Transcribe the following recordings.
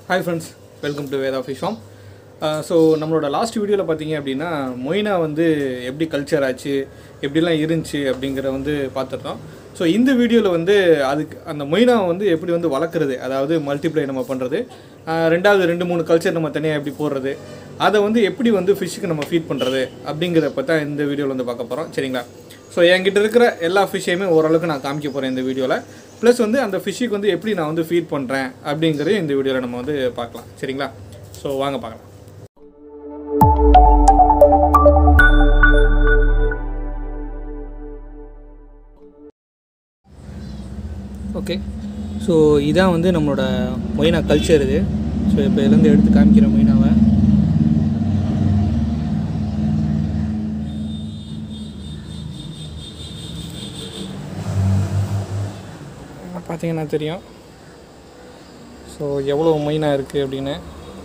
hi friends welcome to Veda fish farm so நம்மளோட last வீடியோவில் பார்த்தீங்க அப்படின்னா மொய்னா வந்து எப்படி கல்ச்சர் ஆச்சு எப்படிலாம் இருந்துச்சு அப்படிங்கிற வந்து பார்த்துருந்தோம் ஸோ இந்த வீடியோவில் வந்து அதுக்கு அந்த மொய்னாவை வந்து எப்படி வந்து வளர்க்குறது அதாவது மல்டிப்ளை நம்ம பண்ணுறது ரெண்டாவது ரெண்டு மூணு கல்ச்சர் நம்ம தனியாக எப்படி போடுறது அதை வந்து எப்படி வந்து ஃபிஷ்ஷுக்கு நம்ம ஃபீட் பண்ணுறது அப்படிங்கிறத பற்றி தான் இந்த வீடியோவில் வந்து பார்க்க போகிறோம் சரிங்களா ஸோ என்கிட்ட இருக்கிற எல்லா ஃபிஷ்ஷையுமே ஓரளவுக்கு நான் காமிக்க போகிறேன் இந்த வீடியோவில் ப்ளஸ் வந்து அந்த ஃபிஷ்ஷுக்கு வந்து எப்படி நான் வந்து ஃபீட் பண்ணுறேன் அப்படிங்கிறதையும் இந்த வீடியோவில் நம்ம வந்து பார்க்கலாம் சரிங்களா ஸோ வாங்க பார்க்கலாம் ஓகே ஸோ இதான் வந்து நம்மளோட மொய்னா கல்ச்சர் இது ஸோ இப்போ இதுலேருந்து எடுத்து காமிக்கிற மொய்னாவை பார்த்தீங்கன்னா தெரியும் ஸோ எவ்வளோ மொய்னா இருக்குது அப்படின்னு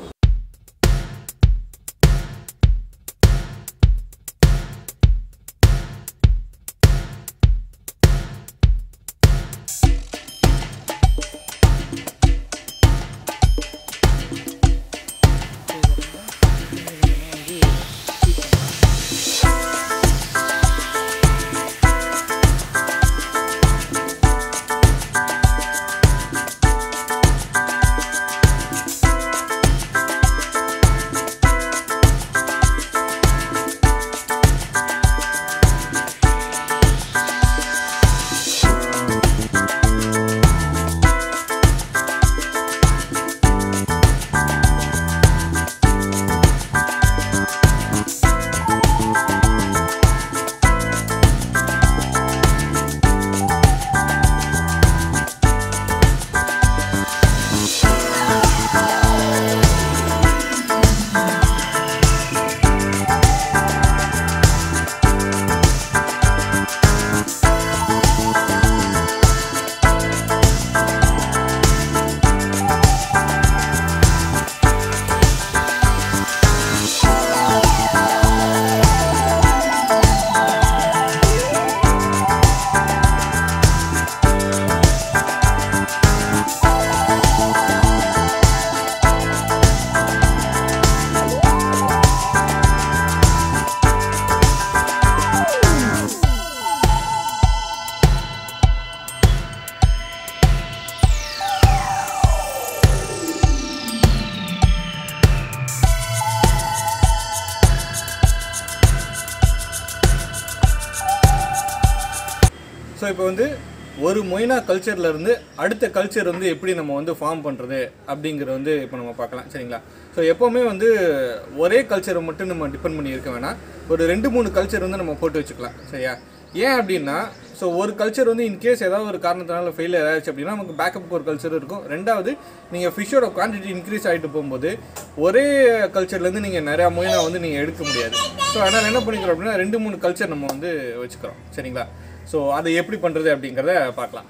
ஸோ இப்போ வந்து ஒரு மொய்னா கல்ச்சர்ல இருந்து அடுத்த கல்ச்சர் வந்து எப்படி நம்ம வந்து ஃபார்ம் பண்ணுறது அப்படிங்கிறது வந்து இப்போ நம்ம பார்க்கலாம் சரிங்களா ஸோ எப்போவுமே வந்து ஒரே கல்ச்சரை மட்டும் நம்ம டிபெண்ட் பண்ணி இருக்க வேணாம் ஒரு ரெண்டு மூணு கல்ச்சர் வந்து நம்ம போட்டு வச்சுக்கலாம் சரியா ஏன் அப்படின்னா ஸோ ஒரு கல்ச்சர் வந்து இன்கேஸ் ஏதாவது ஒரு காரணத்தினால ஃபெயிலியர் ஆயிடுச்சு அப்படின்னா நமக்கு பேக்கப் ஒரு கல்ச்சர் இருக்கும் ரெண்டாவது நீங்கள் ஃபிஷ்ஷோட குவான்டிட்டி இன்க்ரீஸ் ஆகிட்டு போகும்போது ஒரே கல்ச்சர்லேருந்து நீங்கள் நிறையா மொயினா வந்து நீங்கள் எடுக்க முடியாது ஸோ அதனால் என்ன பண்ணிக்கிறோம் அப்படின்னா ரெண்டு மூணு கல்ச்சர் நம்ம வந்து வச்சுக்கிறோம் சரிங்களா ஸோ அதை எப்படி பண்ணுறது அப்படிங்கிறத பார்க்கலாம்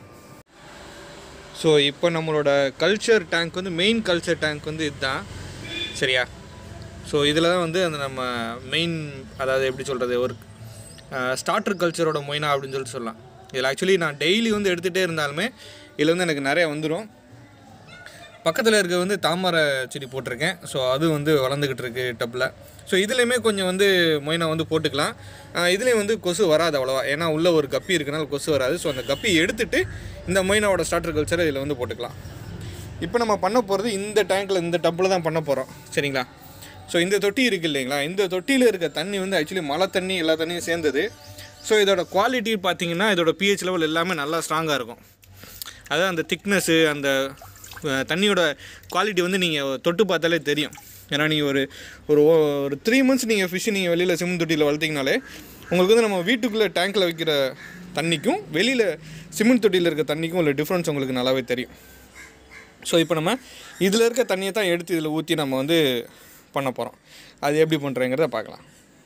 ஸோ இப்போ நம்மளோட கல்ச்சர் டேங்க் வந்து மெயின் கல்ச்சர் டேங்க் வந்து இதுதான் சரியா ஸோ இதில் தான் வந்து அந்த நம்ம மெயின் அதாவது எப்படி சொல்கிறது ஒரு ஸ்டார்டர் கல்ச்சரோட மொய்னா அப்படின்னு சொல்லிட்டு சொல்லலாம் இதில் ஆக்சுவலி நான் டெய்லி வந்து எடுத்துகிட்டே இருந்தாலுமே இதில் வந்து எனக்கு நிறைய வந்துடும் பக்கத்தில் இருக்க வந்து தாமரை செடி போட்டிருக்கேன் ஸோ அது வந்து வளர்ந்துக்கிட்டு இருக்கு டப்பில் ஸோ இதுலேயுமே கொஞ்சம் வந்து மொய்னா வந்து போட்டுக்கலாம் இதுலேயும் வந்து கொசு வராது அவ்வளோவா ஏன்னா உள்ளே ஒரு கப்பி இருக்கனால கொசு வராது ஸோ அந்த கப்பி எடுத்துட்டு இந்த மொய்னாவோட ஸ்டார்டர் கல்ச்சரை இதில் வந்து போட்டுக்கலாம் இப்போ நம்ம பண்ண போகிறது இந்த டேங்க்கில் இந்த டப்பில் தான் பண்ண போகிறோம் சரிங்களா ஸோ இந்த தொட்டி இருக்குது இல்லைங்களா இந்த தொட்டியில் இருக்க தண்ணி வந்து ஆக்சுவலி மழை தண்ணி எல்லா தண்ணியும் சேர்ந்தது ஸோ இதோட குவாலிட்டி பார்த்தீங்கன்னா இதோட பிஹெச் லெவல் எல்லாமே நல்லா ஸ்ட்ராங்காக இருக்கும் அதாவது அந்த திக்னஸ்ஸு அந்த அஹ், தண்ணியோட குவாலிட்டி வந்து நீங்கள் தொட்டு பார்த்தாலே தெரியும் ஏன்னா நீங்கள் ஒரு ஒரு ஓ- ஒரு த்ரீ மந்த்ஸ் நீங்கள் ஃபிஷ்ஷு நீங்கள் வெளியில் சிமெண்ட் தொட்டியில் வளர்த்திங்கனாலே உங்களுக்கு வந்து நம்ம வீட்டுக்குள்ளே டேங்க்கில் வைக்கிற தண்ணிக்கும் வெளியில் சிமெண்ட் தொட்டியில் இருக்க தண்ணிக்கும் உள்ள டிஃப்ரென்ஸ் உங்களுக்கு நல்லாவே தெரியும் ஸோ இப்போ நம்ம இதில் இருக்க தண்ணியை தான் எடுத்து இதில் ஊற்றி நம்ம வந்து பண்ண போகிறோம் அது எப்படி பண்ணுறேங்கிறத பார்க்கலாம்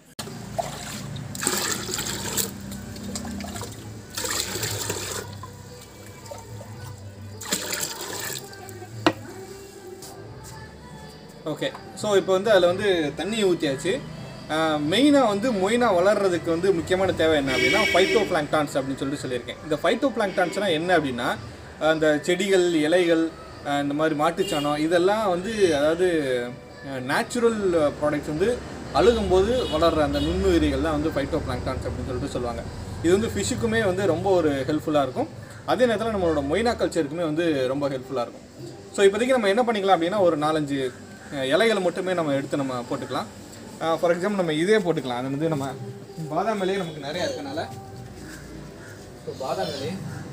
ஓகே ஸோ இப்போ வந்து அதில் வந்து தண்ணி ஊற்றியாச்சு மெயினாக வந்து மொயினா வளர்றதுக்கு வந்து முக்கியமான தேவை என்ன அப்படின்னா ஃபைட்டோ பிளாங்டான்ஸ் அப்படின்னு சொல்லிட்டு சொல்லியிருக்கேன் இந்த ஃபைட்டோ பிளாங்டான்ஸ்னால் என்ன அப்படின்னா அந்த செடிகள் இலைகள் அஹ் இந்த மாதிரி மாட்டுச்சாணம் இதெல்லாம் வந்து அதாவது நேச்சுரல் ப்ராடக்ட்ஸ் வந்து அழுகும்போது வளர்கிற அந்த நுண்ணுயிரிகள் தான் வந்து ஃபைட்டோ பிளாங்டான்ஸ் அப்படின்னு சொல்லிட்டு சொல்லுவாங்க இது வந்து ஃபிஷ்ஷுக்குமே வந்து ரொம்ப ஒரு ஹெல்ப்ஃபுல்லாக இருக்கும் அதே நேரத்தில் நம்மளோட மொய்னா கல்ச்சருக்குமே வந்து ரொம்ப ஹெல்ப்ஃபுல்லாக இருக்கும் ஸோ இப்போதைக்கு நம்ம என்ன பண்ணிக்கலாம் அப்படின்னா ஒரு நாலஞ்சு அஹ், இலைகளை மட்டுமே நம்ம எடுத்து நம்ம போட்டுக்கலாம் ஃபார் எக்ஸாம்பிள் நம்ம இதே போட்டுக்கலாம் அது வந்து நம்ம பாதாம் இலையே நமக்கு நிறையா இருக்கனால ஸோ பாதாம் இலை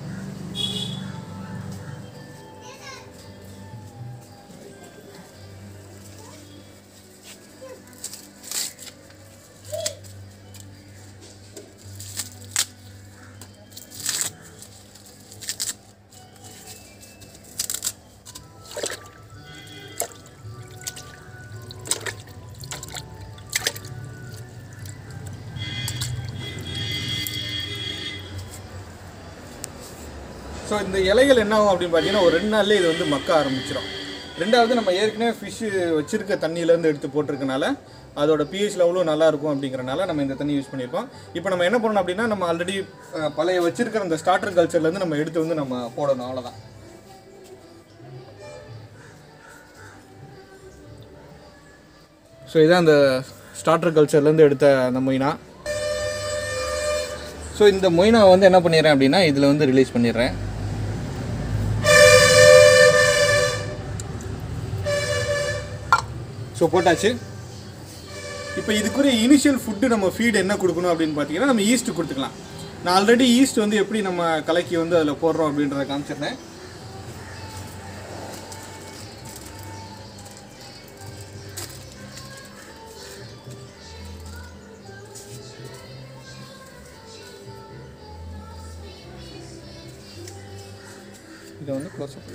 ஸோ இந்த இலைகள் என்ன ஆகும் அப்படின்னு பார்த்தீங்கன்னா ஒரு ரெண்டு நாள்லேயே இது வந்து மக்க ஆரம்பிச்சிடும் ரெண்டாவது நம்ம ஏற்கனவே ஃபிஷ்ஷு வச்சிருக்க தண்ணியிலேருந்து எடுத்து போட்டிருக்கனால அதோட பிஹெச் லெவலும் நல்லா இருக்கும் அப்படிங்கிறனால நம்ம இந்த தண்ணி யூஸ் பண்ணியிருக்கோம் இப்போ நம்ம என்ன பண்ணணும் அப்படின்னா நம்ம ஆல்ரெடி பழைய வச்சிருக்கிற அந்த ஸ்டார்டர் கல்ச்சர்லேருந்து நம்ம எடுத்து வந்து நம்ம போடணும் அவ்வளோதான் ஸோ இதான் அந்த ஸ்டார்டர் கல்ச்சர்லேருந்து எடுத்த அந்த மொய்னா ஸோ இந்த மொய்னா வந்து என்ன பண்ணிடுறேன் அப்படின்னா இதில் வந்து ரிலீஸ் பண்ணிடுறேன் ஸோ போட்டாச்சு இப்போ இதுக்குரிய இனிஷியல் ஃபுட்டு நம்ம ஃபீட் என்ன கொடுக்கணும் அப்படின்னு பார்த்தீங்கன்னா நம்ம ஈஸ்ட் கொடுத்துக்கலாம் நான் ஆல்ரெடி ஈஸ்ட் வந்து எப்படி நம்ம கலக்கி வந்து அதில் போடுறோம் அப்படின்றத காமிச்சிருந்தேன் இதை வந்து க்ளோஸ் அப்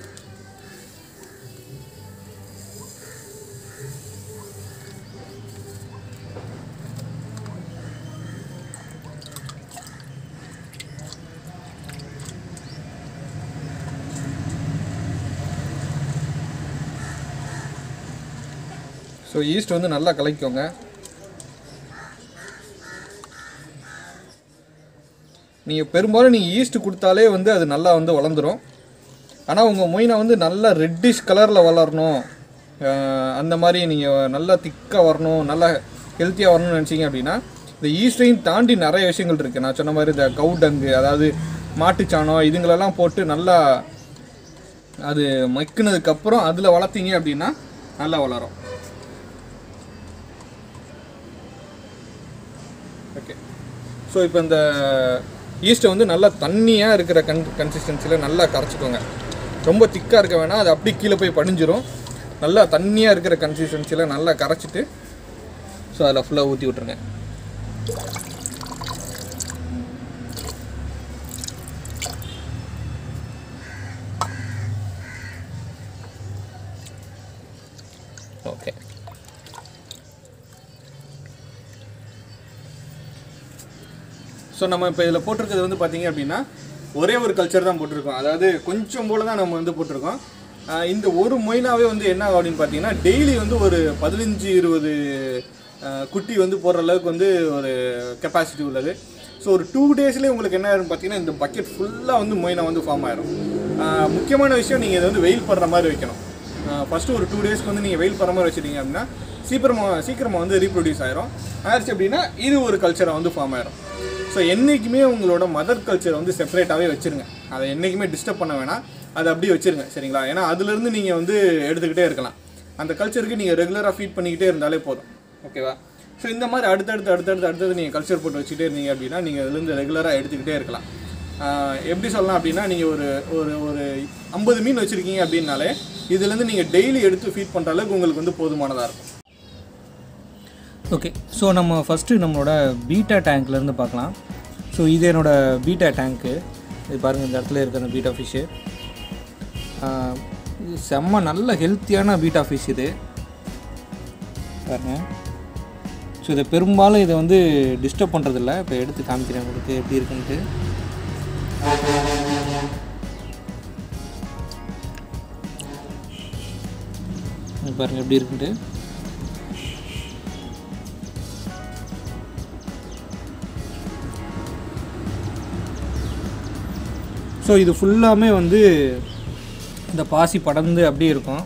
ஸோ ஈஸ்ட் வந்து நல்லா கலக்கிக்கோங்க நீங்கள் பெரும்பாலும் நீங்கள் ஈஸ்ட் கொடுத்தாலே வந்து அது நல்லா வந்து வளர்ந்துரும் ஆனால் உங்கள் மொயினை வந்து நல்லா ரெட்டிஷ் கலரில் வளரணும் அஹ் அந்த மாதிரி நீங்கள் நல்லா திக்காக வரணும் நல்லா ஹெல்த்தியாக வரணும்னு நினச்சிங்க அப்படின்னா இந்த ஈஸ்டையும் தாண்டி நிறைய விஷயங்கள் இருக்குது நான் சொன்ன மாதிரி இந்த கவுடங்கு அதாவது மாட்டுச்சாணம் இதுங்களெல்லாம் போட்டு நல்லா அது மக்கினதுக்கப்புறம் அதில் வளர்த்தீங்க அப்படின்னா நல்லா வளரும் ஓகே ஸோ இப்போ இந்த ஈஸ்ட்டை வந்து நல்லா தண்ணியாக இருக்கிற கன் கன்சிஸ்டன்சியில் நல்லா கரைச்சிக்கோங்க ரொம்ப திக்காக இருக்க வேணாம் அது அப்படி கீழே போய் படிஞ்சிரும் நல்லா தண்ணியாக இருக்கிற கன்சிஸ்டன்சியில் நல்லா கரைச்சிட்டு ஸோ அதில் ஃபுல்லாக ஊற்றி விட்ருங்க ஓகே ஸோ நம்ம இப்போ இதில் போட்டிருக்கிறது வந்து பார்த்தீங்க அப்படின்னா ஒரே ஒரு கல்ச்சர் தான் போட்டிருக்கோம் அதாவது கொஞ்சம் போல தான் நம்ம வந்து போட்டிருக்கோம் ஆஹ் இந்த ஒரு மொயினாவே வந்து என்ன ஆகும் அப்படின்னு பார்த்தீங்கன்னா டெய்லி வந்து ஒரு பதினஞ்சு இருபது ஆஹ் குட்டி வந்து போடுற அளவுக்கு வந்து ஒரு கெப்பாசிட்டி உள்ளது ஸோ ஒரு டூ டேஸ்லேயே உங்களுக்கு என்ன ஆயிரும் பார்த்தீங்கன்னா இந்த பக்கெட் ஃபுல்லாக வந்து மொயினா வந்து ஃபார்ம் ஆயிரும் ஆஹ் முக்கியமான விஷயம் நீங்கள் இதை வந்து வெயில் படுற மாதிரி வைக்கணும் ஃபஸ்ட்டு ஒரு டூ டேஸ்க்கு வந்து நீங்கள் வெயில் படுற மாதிரி வச்சுட்டீங்க அப்படின்னா சீக்கிரமாக சீக்கிரமாக வந்து ரீப்ரொடியூஸ் ஆயிரும் ஆயிடுச்சு அப்படின்னா இது ஒரு கல்ச்சராக வந்து ஃபார்ம் ஆயிரும் ஸோ என்றைக்குமே உங்களோட மதர் கல்ச்சரை வந்து செப்பரேட்டாகவே வச்சுருங்க அதை என்றைக்குமே டிஸ்டர்ப் பண்ண வேணாம் அதை அப்படியே வச்சுருங்க சரிங்களா ஏன்னா அதுலேருந்து நீங்கள் வந்து எடுத்துக்கிட்டே இருக்கலாம் அந்த கல்ச்சருக்கு நீங்கள் ரெகுலராக ஃபீட் பண்ணிக்கிட்டே இருந்தாலே போதும் ஓகேவா ஸோ இந்த மாதிரி அடுத்தடுத்து அடுத்தடுத்து அடுத்தது நீங்கள் கல்ச்சர் போட்டு வச்சுட்டே இருந்தீங்க அப்படின்னா நீங்கள் அதுலேருந்து ரெகுலராக எடுத்துக்கிட்டே இருக்கலாம் ஆஹ் எப்படி சொல்லலாம் அப்படின்னா நீங்கள் ஒரு ஒரு ஒரு ஐம்பது மீன் வச்சுருக்கீங்க அப்படின்னாலே இதுலேருந்து நீங்கள் டெய்லி எடுத்து ஃபீட் பண்ணுற அளவுக்கு உங்களுக்கு வந்து போதுமானதாக இருக்கும் ஓகே ஸோ நம்ம ஃபஸ்ட்டு நம்மளோட பீட்டா டேங்க்லேருந்து பார்க்கலாம் ஸோ இது என்னோட பீட்டா டேங்க்கு இது பாருங்கள் இந்த இடத்துல இருக்கிற அந்த பீட்டா ஃபிஷ்ஷு இது செம்ம நல்ல ஹெல்த்தியான பீட்டா ஃபிஷ் இது பாருங்க ஸோ இதை பெரும்பாலும் இதை வந்து டிஸ்டர்ப் பண்ணுறதில்ல இப்போ எடுத்து காமிக்கிறேன் உங்களுக்கு எப்படி இருக்குன்ட்டு இங்க பாருங்க எப்படி இருக்குன்ட்டு ஸோ இது ஃபுல்லாமே வந்து இந்த பாசி படர்ந்து அப்படியே இருக்கும்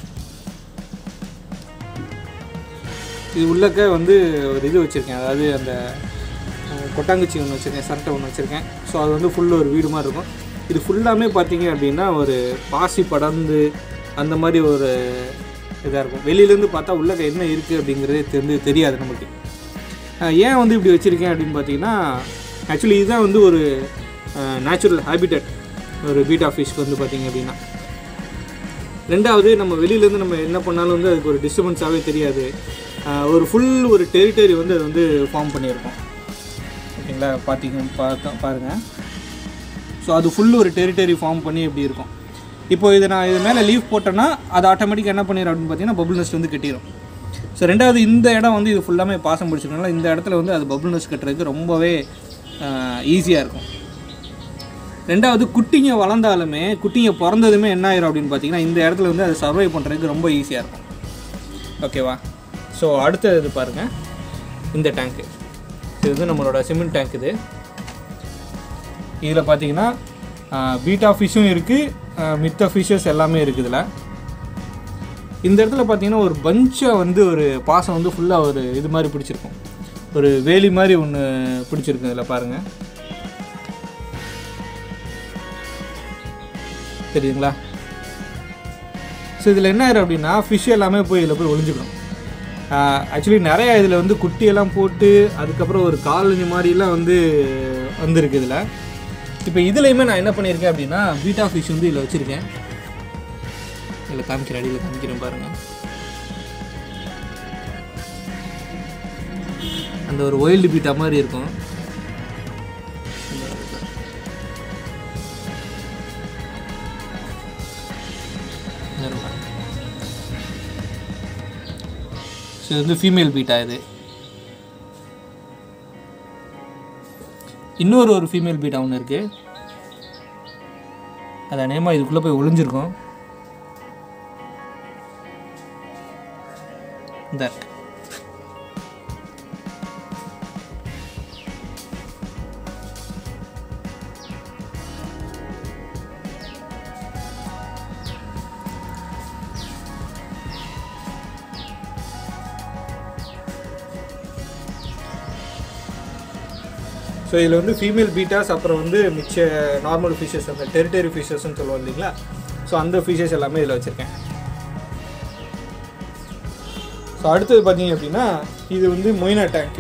இது உள்ளக்க வந்து ஒரு இது வச்சுருக்கேன் அதாவது அந்த அஹ், கொட்டாங்குச்சி ஒன்று வச்சுருக்கேன் சட்டை ஒன்று வச்சுருக்கேன் ஸோ அது வந்து ஃபுல்லு ஒரு வீடு மாதிரி இருக்கும் இது ஃபுல்லாமே பார்த்தீங்க அப்படின்னா ஒரு பாசி படர்ந்து அந்த மாதிரி ஒரு இதாக இருக்கும் வெளியிலேருந்து பார்த்தா உள்ளக்க என்ன இருக்குது அப்படிங்கிறதே தெரிந்து தெரியாது நமக்கு அஹ், ஏன் வந்து இப்படி வச்சுருக்கேன் அப்படின்னு பார்த்தீங்கன்னா ஆக்சுவலி இதுதான் வந்து ஒரு நேச்சுரல் ஹேபிட்டட் ஒரு பீட்டா ஃபிஷ்க்கு வந்து பார்த்தீங்க அப்படின்னா ரெண்டாவது நம்ம வெளியிலேருந்து நம்ம என்ன பண்ணாலும் வந்து அதுக்கு ஒரு டிஸ்டர்பன்ஸாகவே தெரியாது ஆஹ் ஒரு ஃபுல் ஒரு டெரிட்டரி வந்து அது வந்து ஃபார்ம் பண்ணியிருக்கோம் ஓகேங்களா பார்த்தீங்க பார்த்தா பாருங்கள் ஸோ அது ஃபுல் ஒரு டெரிட்டரி ஃபார்ம் பண்ணி எப்படி இருக்கும் இப்போ இதை நான் இது மேலே லீவ் போட்டேன்னா அது ஆட்டோமேட்டிக்காக என்ன பண்ணிடும் அப்படின்னு பார்த்தீங்கன்னா பபுள் நெஸ்ட் வந்து கட்டிடும் ஸோ ரெண்டாவது இந்த இடம் வந்து இது ஃபுல்லாமே பாசம் பிடிச்சிருக்கனால இந்த இடத்துல வந்து அது பபுள் நெஸ்ட் கட்டுறதுக்கு ரொம்பவே ஈஸியாக இருக்கும் ரெண்டாவது குட்டிங்க வளர்ந்தாலுமே குட்டிங்க பிறந்ததுமே என்ன ஆயிரும் அப்படின்னு பார்த்தீங்கன்னா இந்த இடத்துல வந்து அது சர்வை பண்ணுறதுக்கு ரொம்ப ஈஸியாக இருக்கும் ஓகேவா ஸோ அடுத்தது இது பாருங்கள் இந்த டேங்க்கு இது வந்து நம்மளோட சிமெண்ட் டேங்க் இது இதில் பார்த்தீங்கன்னா பீட்டா ஃபிஷ்ஷும் இருக்குது மித்த ஃபிஷ்ஷஸ் எல்லாமே இருக்குது இதில் இந்த இடத்துல பார்த்தீங்கன்னா ஒரு பஞ்சாக வந்து ஒரு பாசம் வந்து ஃபுல்லாக ஒரு இது மாதிரி பிடிச்சிருக்கும் ஒரு வேலி மாதிரி ஒன்று பிடிச்சிருக்கு இதில் பாருங்கள் தெரியுங்களா ஸோ இதில் என்ன ஆயிரும் அப்படின்னா ஃபிஷ் எல்லாமே போய் இதில் போய் ஒளிஞ்சுக்கணும் ஆக்சுவலி நிறையா இதில் வந்து குட்டியெல்லாம் போட்டு அதுக்கப்புறம் ஒரு காலனி மாதிரிலாம் வந்து வந்திருக்கு இதில் இப்போ இதுலேயுமே நான் என்ன பண்ணியிருக்கேன் அப்படின்னா பீட்டா ஃபிஷ் வந்து இதில் வச்சுருக்கேன் இதில் காமிக்கிறேன் அடியில் காமிக்கிறேன் பாருங்கள் அந்த ஒரு ஒயில்டு பீட்டா மாதிரி இருக்கும் ஸோ இது வந்து ஃபீமேல் பீட்டா இது இன்னொரு ஒரு ஃபீமேல் பீட்டா ஒன்று இருக்குது அது அநேகமாக இதுக்குள்ளே போய் ஒளிஞ்சிருக்கும் இந்த இருக்கு ஸோ இதில் வந்து ஃபீமேல் பீட்டாஸ் அப்புறம் வந்து மிச்ச நார்மல் ஃபிஷஸ் அந்த டெரிட்டரி ஃபிஷஸ்ன்னு சொல்லுவோம் இல்லைங்களா ஸோ அந்த ஃபிஷஸ் எல்லாமே இதில் வச்சுருக்கேன் ஸோ அடுத்தது பார்த்தீங்க அப்படின்னா இது வந்து மொய்னா டேங்க்கு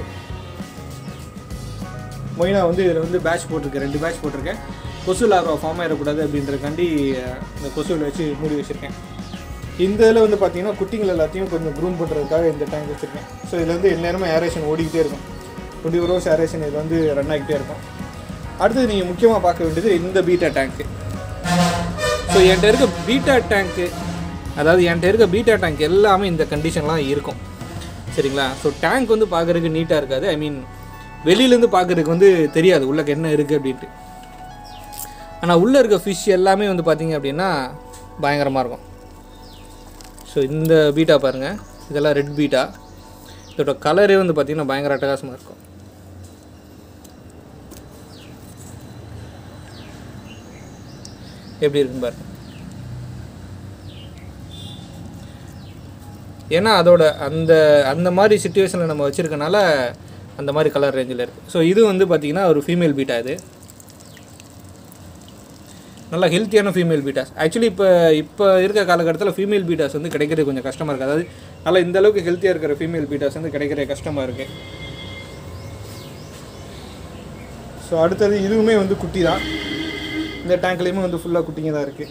மொய்னா வந்து இதில் வந்து பேட்ச் போட்டிருக்கேன் ரெண்டு பேட்ச் போட்டிருக்கேன் கொசு லார்வா ஃபார்ம் ஆகிடக்கூடாது அப்படின்றக்காண்டி அஹ், இந்த கொசுவில் வச்சு மூடி வச்சுருக்கேன் இந்த இதில் வந்து பார்த்தீங்கன்னா குட்டிங்கள் எல்லாத்தையும் கொஞ்சம் க்ரூம் பண்ணுறதுக்காக இந்த டேங்க் வச்சுருக்கேன் ஸோ இதில் வந்து எந்நேரமும் ஏரேஷன் ஓடிக்கிட்டே இருக்கும் டுவெண்ட்டி ஃபோர் ஹவர்ஸ் ஏரேஷன் இது வந்து ரன் ஆகிட்டே இருக்கும் அடுத்தது நீங்கள் முக்கியமாக பார்க்க வேண்டியது இந்த பீட்டா டேங்க்கு ஸோ என்கிட்ட இருக்க பீட்டா டேங்க்கு அதாவது என்கிட்ட இருக்க பீட்டா டேங்க் எல்லாமே இந்த கண்டிஷன்லாம் இருக்கும் சரிங்களா ஸோ டேங்க் வந்து பார்க்குறதுக்கு நீட்டாக இருக்காது ஐ மீன் வெளியிலேருந்து பார்க்குறதுக்கு வந்து தெரியாது உள்ளக்க என்ன இருக்குது அப்படின்ட்டு ஆனால் உள்ளே இருக்க ஃபிஷ் எல்லாமே வந்து பார்த்தீங்க அப்படின்னா பயங்கரமாக இருக்கும் ஸோ இந்த பீட்டா பாருங்கள் இதெல்லாம் ரெட் பீட்டா இதோட கலரே வந்து பார்த்திங்கன்னா பயங்கர அட்டகாசமாக இருக்கும் எப்படி இருக்குன்னு பாருங்க ஏன்னா அதோட அந்த அந்த மாதிரி சுச்சுவேஷனில் நம்ம வச்சுருக்கனால அந்த மாதிரி கலர் ரேஞ்சில் இருக்குது ஸோ இது வந்து பார்த்திங்கன்னா ஒரு ஃபீமேல் பீட்டா இது நல்லா ஹெல்த்தியான ஃபீமேல் பீட்டாஸ் ஆக்சுவலி இப்போ இப்போ இருக்க காலகட்டத்தில் ஃபீமேல் பீட்டாஸ் வந்து கிடைக்கிறது கொஞ்சம் கஷ்டமாக இருக்குது அதாவது நல்லா இந்த அளவுக்கு ஹெல்த்தியாக இருக்கிற ஃபீமேல் பீட்டாஸ் வந்து கிடைக்கிறது கஷ்டமாக இருக்குது ஸோ அடுத்தது இதுவுமே வந்து குட்டி தான் இந்த டேங்க்லேயுமே வந்து ஃபுல்லாக குட்டிங்க தான் இருக்குது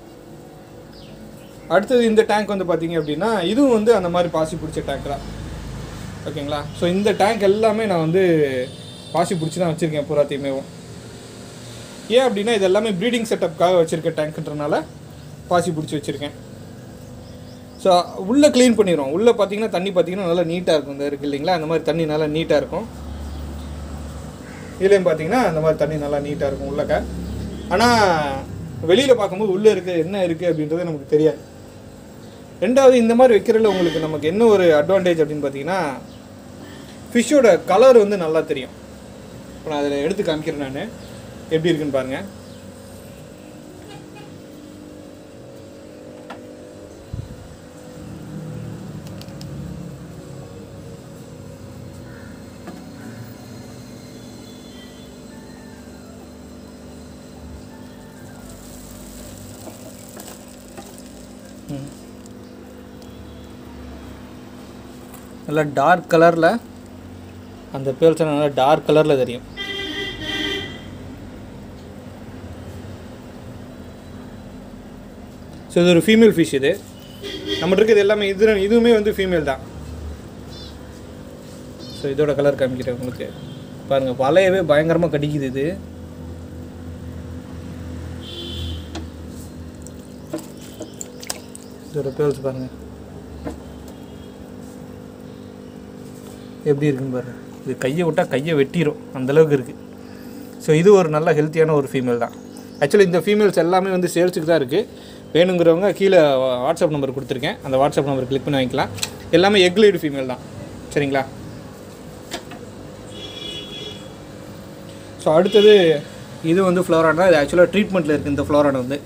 அடுத்தது இந்த டேங்க் வந்து பார்த்தீங்க அப்படின்னா இதுவும் வந்து அந்த மாதிரி பாசி பிடிச்ச டேங்க் தான் ஓகேங்களா ஸோ இந்த டேங்க் எல்லாமே நான் வந்து பாசி பிடிச்சி தான் வச்சுருக்கேன் பூராத்தையுமேவும் ஏன் அப்படின்னா இது எல்லாமே ப்ரீடிங் செட்டப்காக வச்சுருக்க டேங்க்ன்றனால பாசி பிடிச்சி வச்சுருக்கேன் ஸோ உள்ளே க்ளீன் பண்ணிடுவோம் உள்ளே பார்த்தீங்கன்னா தண்ணி பார்த்தீங்கன்னா நல்லா நீட்டாக இருக்கும் இந்த இருக்குது இல்லைங்களா அந்த மாதிரி தண்ணி நல்லா நீட்டாக இருக்கும் இதுலேயும் பார்த்தீங்கன்னா அந்த மாதிரி தண்ணி நல்லா நீட்டாக இருக்கும் உள்ளக்க ஆனால் வெளியில் பார்க்கும்போது உள்ளே இருக்க என்ன இருக்குது அப்படின்றது நமக்கு தெரியாது ரெண்டாவது இந்த மாதிரி வைக்கிறதுல உங்களுக்கு நமக்கு என்ன ஒரு அட்வான்டேஜ் அப்படின்னு பார்த்தீங்கன்னா ஃபிஷ்ஷோட கலர் வந்து நல்லா தெரியும் இப்போ நான் அதில் எடுத்து காமிக்கிறேன் நான் எப்படி இருக்குன்னு பாருங்கள் நல்லா டார்க் கலரில் அந்த பேல்ஸ் நல்லா டார்க் கலரில் தெரியும் ஸோ இது ஒரு ஃபீமேல் ஃபிஷ் இது நம்மகிட்ட இருக்கிறது எல்லாமே இது இதுவுமே வந்து ஃபீமேல் தான் ஸோ இதோட கலர் காமிக்கிறேன் உங்களுக்கு பாருங்கள் வலையவே பயங்கரமாக கடிக்குது இது இதோட பேல்ஸ் பாருங்கள் எப்படி இருக்குன்னு பாருங்க இது கையை விட்டால் கையை வெட்டிடும் அந்தளவுக்கு இருக்குது ஸோ இது ஒரு நல்ல ஹெல்த்தியான ஒரு ஃபீமேல் தான் ஆக்சுவலி இந்த ஃபீமேல்ஸ் எல்லாமே வந்து சேல்ஸுக்கு தான் இருக்குது வேணுங்கிறவங்க கீழே வாட்ஸ்அப் நம்பர் கொடுத்துருக்கேன் அந்த வாட்ஸ்அப் நம்பர் கிளிக் பண்ணி வாங்கிக்கலாம் எல்லாமே எக் லைடு ஃபீமேல் தான் சரிங்களா ஸோ அடுத்தது இது வந்து ஃப்ளோரான் தான் இது ஆக்சுவலாக ட்ரீட்மெண்ட்டில் இருக்குது இந்த ஃப்ளோரான் வந்து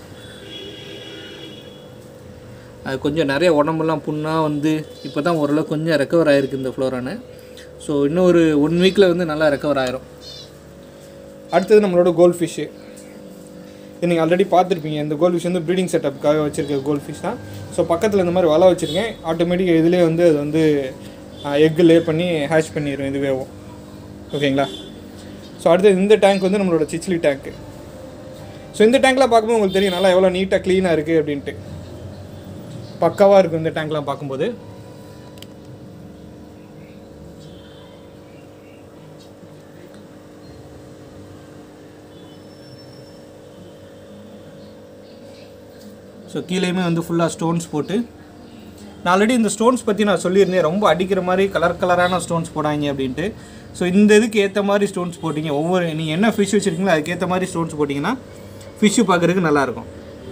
அது கொஞ்சம் நிறைய உடம்பெல்லாம் புண்ணாக வந்து இப்போ தான் ஓரளவு கொஞ்சம் ரெக்கவர் ஆகிருக்கு இந்த ஃப்ளோரானு ஸோ இன்னும் ஒரு ஒன் வீக்கில் வந்து நல்லா ரெக்கவர் ஆயிரும் அடுத்தது நம்மளோட கோல்ட் ஃபிஷ்ஷு இது நீங்கள் ஆல்ரெடி பார்த்துருப்பீங்க இந்த கோல்ட் ஃபிஷ் வந்து ப்ரீடிங் செட்டப்புக்காக வச்சுருக்க கோல்ட் ஃபிஷ் தான் ஸோ பக்கத்தில் இந்த மாதிரி வலை வச்சுருக்கேன் ஆட்டோமேட்டிக்காக இதுலேயே வந்து அது வந்து எக்கு லே பண்ணி ஹேஷ் பண்ணிடும் இதுவேவும் ஓகேங்களா ஸோ அடுத்தது இந்த டேங்க் வந்து நம்மளோட சிச்லி டேங்க்கு ஸோ இந்த டேங்க்லாம் பார்க்கும்போது உங்களுக்கு தெரியும் நல்லா எவ்வளோ நீட்டாக க்ளீனாக இருக்குது அப்படின்ட்டு பக்காவாக இருக்கும் இந்த டேங்க்லாம் பார்க்கும்போது ஸோ கீழேயுமே வந்து ஃபுல்லாக ஸ்டோன்ஸ் போட்டு நான் ஆல்ரெடி இந்த ஸ்டோன்ஸ் பற்றி நான் சொல்லியிருந்தேன் ரொம்ப அடிக்கிற மாதிரி கலர் கலரான ஸ்டோன்ஸ் போடாங்க அப்படின்ட்டு ஸோ இந்த இதுக்கு ஏற்ற மாதிரி ஸ்டோன்ஸ் போட்டிங்க ஒவ்வொரு நீங்கள் என்ன ஃபிஷ் வச்சுருக்கீங்களோ அதுக்கேற்ற மாதிரி ஸ்டோன்ஸ் போட்டிங்கன்னா ஃபிஷ்ஷு பார்க்குறதுக்கு நல்லாயிருக்கும்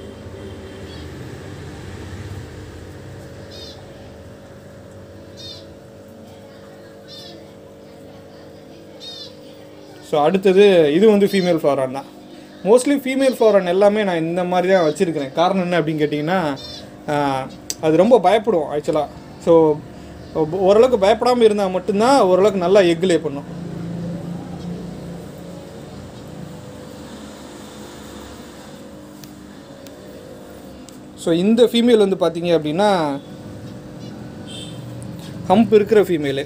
ஸோ அடுத்தது இது வந்து ஃபீமேல் ஃப்ளோரான் தான் மோஸ்ட்லி ஃபீமேல் ஃப்ளோரான் எல்லாமே நான் இந்த மாதிரி தான் வச்சுருக்கிறேன் காரணம் என்ன அப்படின்னு கேட்டிங்கன்னா ஆஹ், அது ரொம்ப பயப்படும் ஆக்சுவலாக ஸோ ஓரளவுக்கு பயப்படாமல் இருந்தால் மட்டும்தான் ஓரளவுக்கு நல்லா எக் லே பண்ணும் ஸோ இந்த ஃபீமேல் வந்து பார்த்தீங்க அப்படின்னா ஹம்ப் இருக்கிற ஃபீமேலு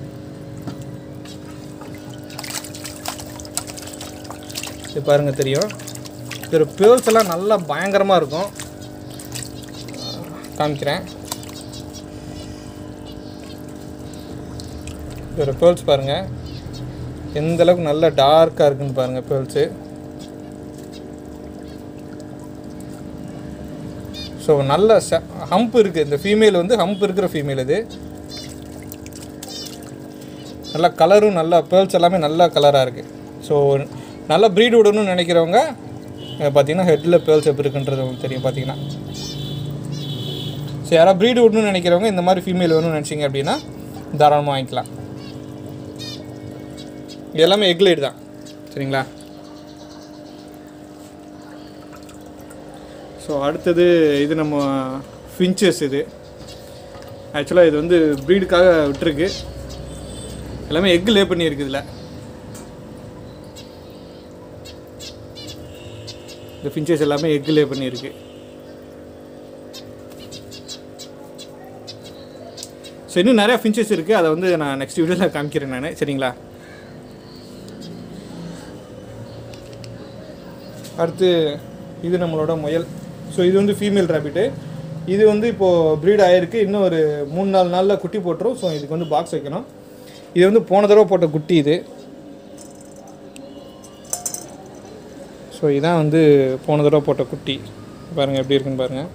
இது பாருங்க தெரியும் இதோட பேர்ஸ் எல்லாம் நல்லா பயங்கரமாக இருக்கும் காமிக்கிறேன் இதோட பேர்ஸ் பாருங்க எந்த அளவுக்கு நல்லா டார்க்காக இருக்குன்னு பாருங்க பேர்ஸு ஸோ நல்ல ஹம்ப் இருக்குது இந்த ஃபீமேல் வந்து ஹம்ப் இருக்கிற ஃபீமேல் இது நல்லா கலரும் நல்லா பேர்ல்ஸ் எல்லாமே நல்ல கலராக இருக்குது ஸோ நல்லா ப்ரீட் விடணும்னு நினைக்கிறவங்க அஹ் பார்த்தீங்கன்னா ஹெட்டில் பேர்ல்ஸ் எப்படி இருக்குன்றது உங்களுக்கு தெரியும் பார்த்தீங்கன்னா ஸோ யாராவது ப்ரீட் விடணும்னு நினைக்கிறவங்க இந்த மாதிரி ஃபீமேல் வேணும்னு நினச்சிங்க அப்படின்னா தாராளமாக வாங்கிக்கலாம் இது எல்லாமே எக்லைட் தான் சரிங்களா ஸோ அடுத்தது இது நம்ம ஃபின்ச்சஸ் இது ஆக்சுவலாக இது வந்து ப்ரீடுக்காக விட்டுருக்கு எல்லாமே எக் லே பண்ணியிருக்கு இதில் இந்த ஃபின்ச்சஸ் எல்லாமே எக் லே பண்ணியிருக்கு ஸோ இன்னும் நிறையா ஃபின்ச்சஸ் இருக்குது அதை வந்து நான் நெக்ஸ்ட் வீடியோவில் காமிக்கிறேன் நான் சரிங்களா அடுத்து இது நம்மளோட முயல் ஸோ இது வந்து ஃபீமேல் ரேபிட்டு இது வந்து இப்போது ப்ரீட் ஆகிருக்கு இன்னும் ஒரு மூணு நாலு நாளில் குட்டி போட்டுரும் ஸோ இதுக்கு வந்து பாக்ஸ் வைக்கணும் இது வந்து போன தடவை போட்ட குட்டி இது ஸோ இதான் வந்து போன தடவை போட்ட குட்டி பாருங்கள் எப்படி இருக்குன்னு பாருங்கள்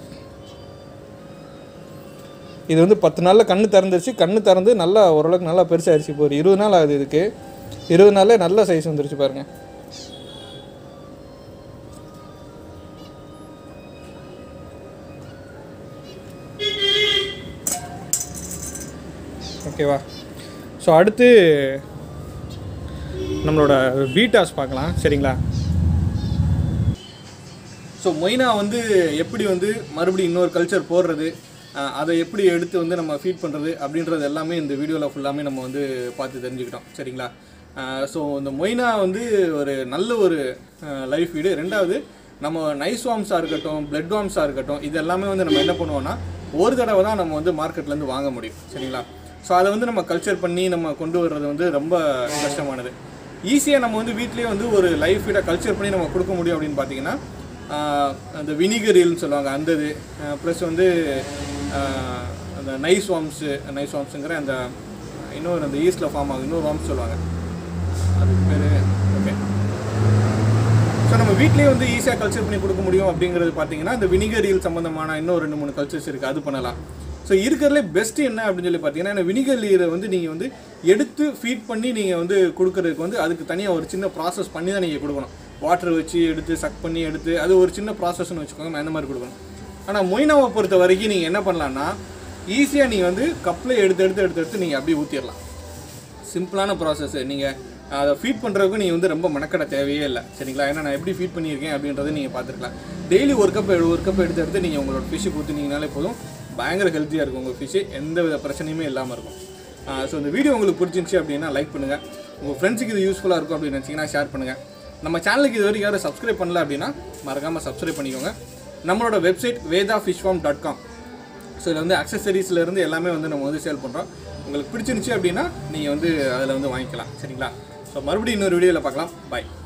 இது வந்து பத்து நாளில் கண்ணு திறந்துருச்சு கண்ணு திறந்து நல்லா ஓரளவுக்கு நல்லா பெருசாகிடுச்சு இப்போ ஒரு இருபது நாள் ஆகுது இதுக்கு இருபது நாளில் நல்ல சைஸ் வந்துருச்சு பாருங்கள் ஓகேவா ஸோ அடுத்து நம்மளோட பீட்டாஸ் பார்க்கலாம் சரிங்களா ஸோ மொய்னா வந்து எப்படி வந்து மறுபடியும் இன்னொரு கல்ச்சர் போடுறது அஹ், அதை எப்படி எடுத்து வந்து நம்ம ஃபீட் பண்ணுறது அப்படின்றது எல்லாமே இந்த வீடியோவில் ஃபுல்லாமே நம்ம வந்து பார்த்து தெரிஞ்சுக்கிட்டோம் சரிங்களா ஸோ இந்த மொய்னா வந்து ஒரு நல்ல ஒரு லைஃப் வீடு ரெண்டாவது நம்ம நைஸ் வார்ம்ஸாக இருக்கட்டும் பிளட் வார்ம்ஸாக இருக்கட்டும் இது எல்லாமே வந்து நம்ம என்ன பண்ணுவோம்னா ஒரு தடவை தான் நம்ம வந்து மார்க்கெட்லேருந்து வாங்க முடியும் சரிங்களா ஸோ அதை வந்து நம்ம கல்ச்சர் பண்ணி நம்ம கொண்டு வர்றது வந்து ரொம்ப கஷ்டமானது ஈஸியாக நம்ம வந்து வீட்லேயே வந்து ஒரு லைஃப் ஃபீடை கல்ச்சர் பண்ணி நம்ம கொடுக்க முடியும் அப்படின்னு பார்த்தீங்கன்னா ஆஹ், அந்த வினிகரில்னு சொல்லுவாங்க அந்த இது ப்ளஸ் வந்து ஆஹ், அந்த நைஸ் வாம்ஸு நைஸ் வாம்ஸுங்கிற அந்த இன்னொரு அந்த ஈஸ்டில் ஃபார்ம் ஆகும் இன்னொரு வாம்ஸ் சொல்லுவாங்க அதுக்கு பேர் ஓகே ஸோ நம்ம வீட்லேயே வந்து ஈஸியாக கல்ச்சர் பண்ணி கொடுக்க முடியும் அப்படிங்கிறது பார்த்தீங்கன்னா இந்த வினிகரியல் சம்மந்தமான இன்னும் ரெண்டு மூணு கல்ச்சர்ஸ் இருக்குது அது பண்ணலாம் ஸோ இருக்கிறதுலே பெஸ்ட் என்ன அப்படின்னு சொல்லி பார்த்தீங்கன்னா இந்த வினிகர் நீரை வந்து நீங்கள் வந்து எடுத்து ஃபீட் பண்ணி நீங்கள் வந்து கொடுக்கறதுக்கு வந்து அதுக்கு தனியாக ஒரு சின்ன ப்ராசஸ் பண்ணி தான் நீங்கள் கொடுக்கணும் வாட்டர் வச்சு எடுத்து சக் பண்ணி எடுத்து அது ஒரு சின்ன ப்ராசஸ்னு வச்சுக்கோங்க அந்த மாதிரி கொடுக்கணும் ஆனால் மொய்னாவை பொறுத்த வரைக்கும் நீங்கள் என்ன பண்ணலாம்னா ஈஸியாக நீங்கள் வந்து கப்பில் எடுத்து எடுத்து எடுத்து எடுத்து நீங்கள் அப்படியே ஊற்றிடலாம் சிம்பிளான ப்ராசஸ் நீங்கள் அதை ஃபீட் பண்ணுறதுக்கு நீங்கள் வந்து ரொம்ப மெனக்கட தேவையே இல்லை சரிங்களா ஏன்னா நான் எப்படி ஃபீட் பண்ணியிருக்கேன் அப்படின்றத நீங்கள் பார்த்துருக்கலாம் டெய்லி ஒரு கப் ஒரு கப் எடுத்து எடுத்து நீங்கள் உங்களோட ஃபிஷ்ஷு ஊற்றினீங்கனாலே போதும் பயங்கர ஹெல்த்தியாக இருக்கும் உங்கள் ஃபிஷ்ஷு எந்த வித பிரச்சனையுமே இல்லாமல் இருக்கும் ஸோ இந்த வீடியோ உங்களுக்கு பிடிச்சிருந்துச்சி அப்படின்னா லைக் பண்ணுங்கள் உங்கள் ஃப்ரெண்ட்ஸுக்கு இது யூஸ்ஃபுல்லாக இருக்கும் அப்படின்னு நினச்சிங்கன்னா ஷேர் பண்ணுங்கள் நம்ம சேனலுக்கு இது வரைக்கும் யாரும் சப்ஸ்கிரைப் பண்ணல அப்படின்னா மறக்காமல் சப்ஸ்கிரைப் பண்ணிக்கோங்க நம்மளோட website Veda fish farm dot com so இதில் வந்து accessories-ல இருந்து எல்லாமே வந்து நம்ம வந்து சேல் பண்ணுறோம் உங்களுக்கு பிடிச்சிருந்துச்சி அப்படின்னா நீங்கள் வந்து அதில் வந்து வாங்கிக்கலாம் சரிங்களா ஸோ மறுபடியும் இன்னொரு வீடியோவில் பார்க்கலாம் பாய்